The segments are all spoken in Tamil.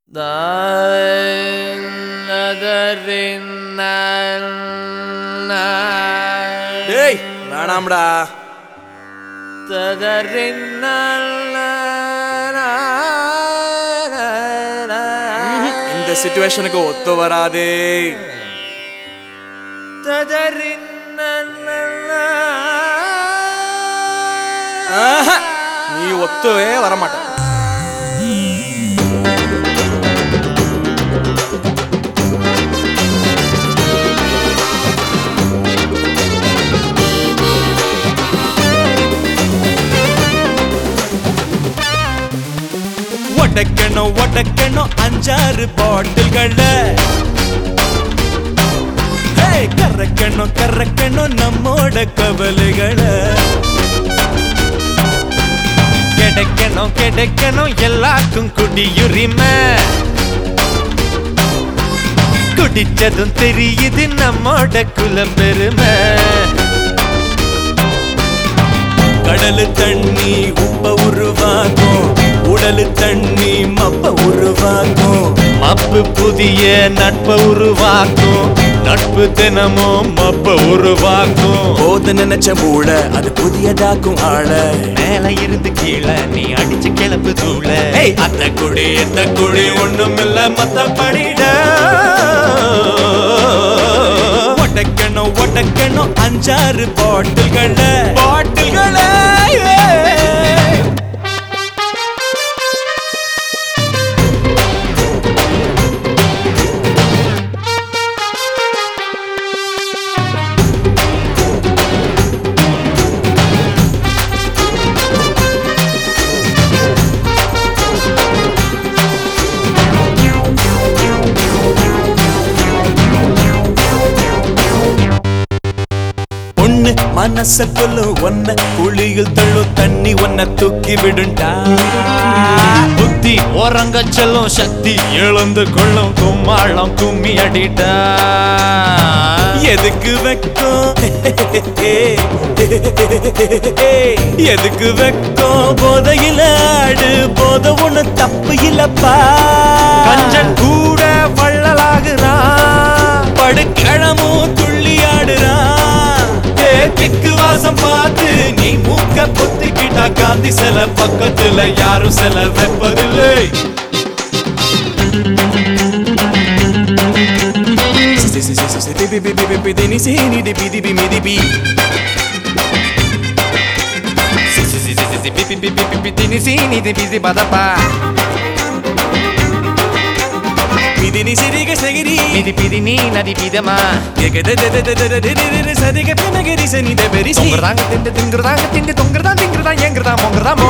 டேய் வேணாம்டா இந்த சுச்சுவேஷனுக்கு ஒத்து வராதே ஆஹா, நீ ஒத்துவே வரமாட்ட ஒடக்கணும் ஒடக்கணும் அஞ்சாறு பாட்டில்கள கறக்கணும் கறக்கணும் நம்மோட கவலைகளை கிடைக்கணும் கிடைக்கணும் எல்லாருக்கும் குடியுரிமை குடிச்சதும் தெரியுது நம்மோட குல பெருமை கடலு தண்ணி உப்ப உருவாக்கும் உடலு தண்ணி மப்ப உருவாக்கும் மப்பு புதிய நட்ப உருவாக்கும் நட்பு தினமும் மப்ப உருவாக்கும் போது நினைச்ச மூளை அது புதியதாக்கும் ஆள மேல இருந்து கீழே நீ அடிச்சு கிளப்பு தூள ஏய் அந்த குடி இந்த குடி ஒண்ணுமில்ல மத்த படிட ஒட்டக்கணும் ஒட்டக்கணும் அஞ்சாறு பாட்டில்கள பாட்டில்கள ஒண்ணு மனச கொல்லு ஒன்ன குழியில் தள்ளும் தண்ணி ஒன்ன தூக்கி விடுண்டா புத்தி உறங்க செல்லும் சக்தி எழுந்து கொள்ளும் கும்மாளம் கும்மி அடிட்டா எதுக்கு வெக்கம் எதுக்கு வெக்கம் போதையில ஆடு போத ஒண்ணு தப்பு இல்லப்பா கஞ்சன் கூட வள்ளலாகுறான் படுக்கிழமும் துள்ளி ஆடுறான் தேக்கு வாசம் பார்த்து நீ மூக்க பொத்திக்கிட்டா காந்தி சில பக்கத்துல யாரும் சில வைப்பதில்லை పిది పిది నీ నది పిదమా తొంగరదాంగ తిండి తింగరదాంగ తిండి తొంగరదా తింగరదా ఎంగరదా మొంగరదామో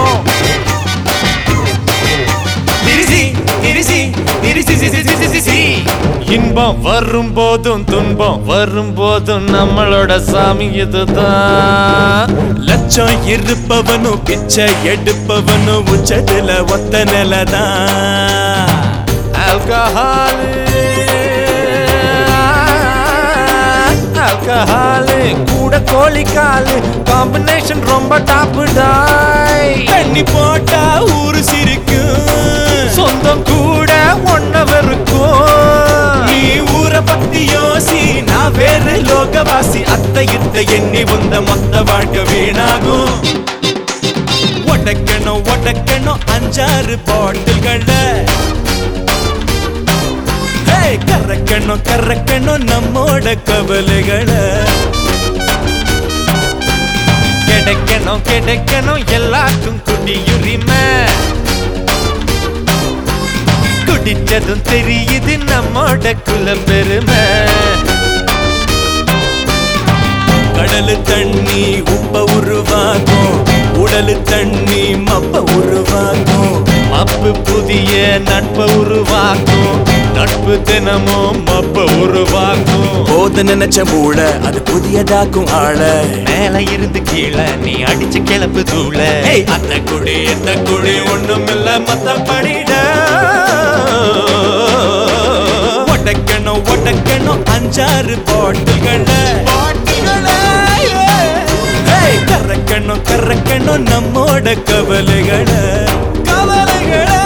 இன்பம் வரும் போதும் துன்பம் வரும் போதும் நம்மளோட சாமி இதுதான் லட்சம் இருப்பவனும் பிச்சை எடுப்பவனும் உச்சத்துல ஒத்த நிலதான் ஆல்கஹால் ஆல்கஹால் கூட கோழி காலு காம்பினேஷன் ரொம்ப டாப்பு டாய் தண்ணி போட்டா ஊரு சிரிக்கும் சொந்தம் கூட ஒன்னவருக்கும் நீ ஊரை பத்தி யோசி நான் வேறு லோகவாசி அத்தை இத்த எண்ணி வந்த மொத்த வாழ்க்கை வீணாகும் ஒடக்கணும் ஒடக்கணும் அஞ்சாறு பாட்டில்கள ஏய், கறக்கணும் கறக்கணும் நம்மோட கவலைகளை கிடைக்கணும் கிடைக்கணும் எல்லாருக்கும் குடியுரிமை குடிச்சதும் தெரியுது நம்மோட குல பெருமை கடலு தண்ணி உப்ப உருவாக்கும் உடலு தண்ணி மப்ப உருவாக்கும் மப்பு புதிய நட்ப உருவாக்கும் நட்பு தினமும் மப்ப உருவாக்கும் போது நினைச்ச மூளை அது புதியதாக்கும் ஆள மேல இருந்து கீழே நீ அடிச்சு கிளப்பு தூள ஏய் அந்த குடி இந்த குடி ஒண்ணுமில்ல மத்த படிட ஒட்டக்கணும் ஒட்டக்கணும் அஞ்சாறு பாட்டில்கள கறக்கணும் கறக்கணும் நம்மோட கவலைகளை கவலைகளை